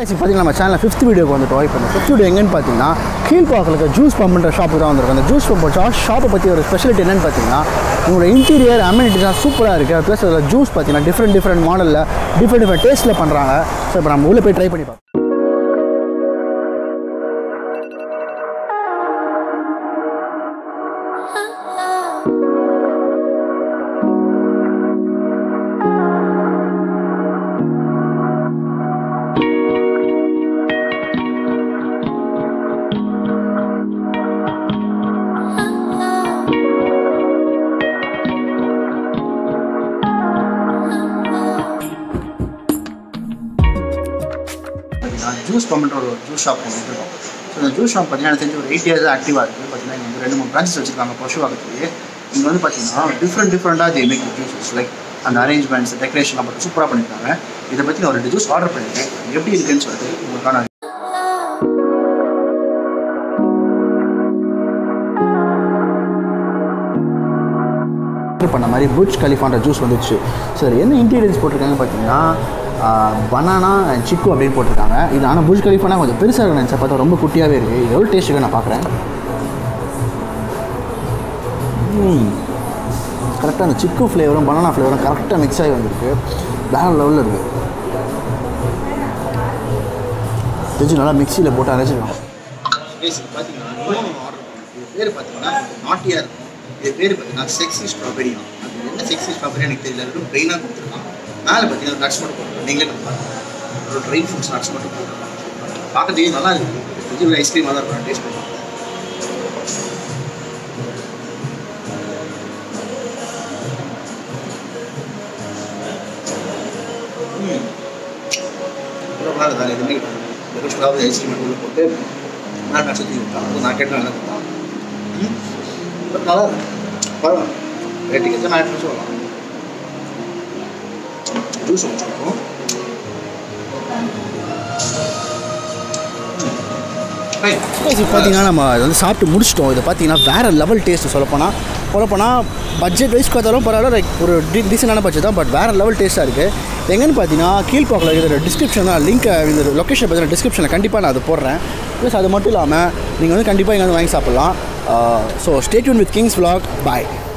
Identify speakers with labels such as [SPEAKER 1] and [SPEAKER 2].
[SPEAKER 1] இப்போ பார்த்தீங்கன்னா நம்ம சேனலில் ஃபிஃப்த் வீடியோக்கு வந்துட்டோம் இப்போ இந்த ஃபிஃப்த் வீடியோ எங்கன்னு பார்த்தீங்கன்னா கீழ்பாக்கில் இருக்க ஜூஸ் பம்புன்ற ஷாப்புக்கு தான் வந்திருக்கும் அந்த ஜூஸ் பம்ப் ஷாப்பை பற்றி ஒரு ஸ்பெஷாலிட்டி என்னன்னு பார்த்தீங்கன்னா உங்களோட இன்டீரியர் அமெனிட்டிஸ்லாம் சூப்பராக இருக்குது ப்ளஸ் அதில் ஜூஸ் பார்த்தீங்கன்னா டிஃப்ரெண்ட் டிஃப்ரெண்ட் மாடலில் டிஃப்ரெண்ட் டிஃப்ரெண்ட் டேஸ்ட்டில் பண்ணுறாங்க ஸோ இப்போ நம்ம உள்ளே போய் ட்ரை பண்ணி பார்ப்போம் பார்த்தீங்கன்னா ஜூஸ் பம்ப்ன்ற ஒரு ஜூஸ் ஷாப் ஒன்று இருக்கும் ஸோ இந்த ஜூஸ் ஷாப் பார்த்தீங்கன்னா எனக்கு தெரிஞ்சு ஒரு எயிட் இயர்ஸ் ஆக்டிவாக இருக்குது பார்த்தீங்கன்னா இங்கே வந்து ரெண்டு மூணு பிரான்ச்சஸ் வச்சிருக்காங்க பசுவாக்கத்துலேயே இங்கே வந்து பார்த்தீங்கன்னா டிஃப்ரெண்ட் டிஃப்ரெண்ட்டாக தே மேக் ஜூஸஸ் லைக் அந்த அரேஞ்ச்மெண்ட்ஸ் டெக்கரேஷன் பார்த்து சூப்பராக பண்ணியிருக்காங்க இதை பற்றி நான் ஒரு ரெண்டு ஜூஸ் ஆர்டர் பண்ணியிருக்கேன் எப்படி இருக்குன்னு சொல்லிட்டு உங்களுக்கான ஆர்டர் பண்ண மாதிரி புட்ச் கலிஃபான்ற ஜூஸ் வந்துச்சு சரி என்ன இன்க்ரீடியன்ஸ் போட்டிருக்காங்க பார்த்தீங்கன்னா பனானா அண்ட் சிக்கு அப்படின்னு போட்டிருக்காங்க இது ஆனால் புட்ச் கலிஃபானா கொஞ்சம் பெருசாக இருக்கு நினச்சா பார்த்தா ரொம்ப குட்டியாகவே இருக்குது இது எவ்வளோ டேஸ்ட்டுக்கு நான் பார்க்குறேன் கரெக்டாக அந்த சிக்கு ஃப்ளேவரும் பனானா ஃப்ளேவரும் கரெக்டாக மிக்ஸ் ஆகி வந்திருக்கு வேற லெவலில் இருக்குது தெரிஞ்சு நல்லா மிக்சியில் போட்டு அரைச்சிருக்கோம் பார்த்தீங்கன்னா ஆர்டர் இது பேர் பார்த்தீங்கன்னா நாட்டியாக இருக்கும் இது பேர் பார்த்தீங்கன்னா செக்ஸி ஸ்ட்ராபெரி அது என்ன செக்ஸி ஸ்ட்ராபெரி எனக்கு தெரியல வெறும் ப்ரெயினாக கொடுத்துருக்கான் மேலே பார்த்தீங்கன்னா நட்ஸ் மட்டும் போட்டுருக்காங்க நீங்களே நம்ம பாருங்க ஒரு ட்ரை ஃப்ரூட்ஸ் நட்ஸ் மட்டும் போட்டுருக்காங்க பார்க்கறதுக்கு நல்லா இருக்குது வெஜிடபிள் ஐஸ்கிரீமாக தான் இருக்கும் டேஸ்ட் பண்ணுவாங்க நல்லா இருந்தாங்க எதுவுமே வெறும் ஸ்ட்ராபெரி ஐஸ்கிரீம் உள்ள போட்டு நான் நட்சத்தி விட்டான் நான் கேட்டு நல்லா கொடுத்தான் ம் பட் நல்லா இருக்கு பரவாயில்ல ரேட்டிங் எத்தனை ஆயிரத்தி சொல்லலாம் ஜூஸ் வச்சுருக்கோம் இப்போ பார்த்தீங்கன்னா நம்ம இதை வந்து சாப்பிட்டு முடிச்சிட்டோம் இதை பார்த்தீங்கன்னா வேறு லெவல் டேஸ்ட் சொல்லப்போனால் சொல்லப்போனால் பட்ஜெட் வைஸ் பார்த்தாலும் பரவாயில்ல லைக் ஒரு டி டீசெண்டான பட்ஜெட் தான் பட் வேறு லெவல் டேஸ்ட்டாக இருக்குது எங்கன்னு பார்த்தீங்கன்னா கீழ்பாக்கில் இருக்கிற டிஸ்கிரிப்ஷன் தான் லிங்க் இந்த லொக்கேஷன் பார்த்தீங்கன்னா டிஸ்கிரிப்ஷனில் கண்டிப்பாக நான் அதை போடுறேன் ப்ளஸ் அது மட்டும் இல்லாமல் நீங்கள் வந்து கண்டிப்பாக இங்கே வந்து வாங்கி சாப்பிட்லாம் so stay tuned with kings vlog bye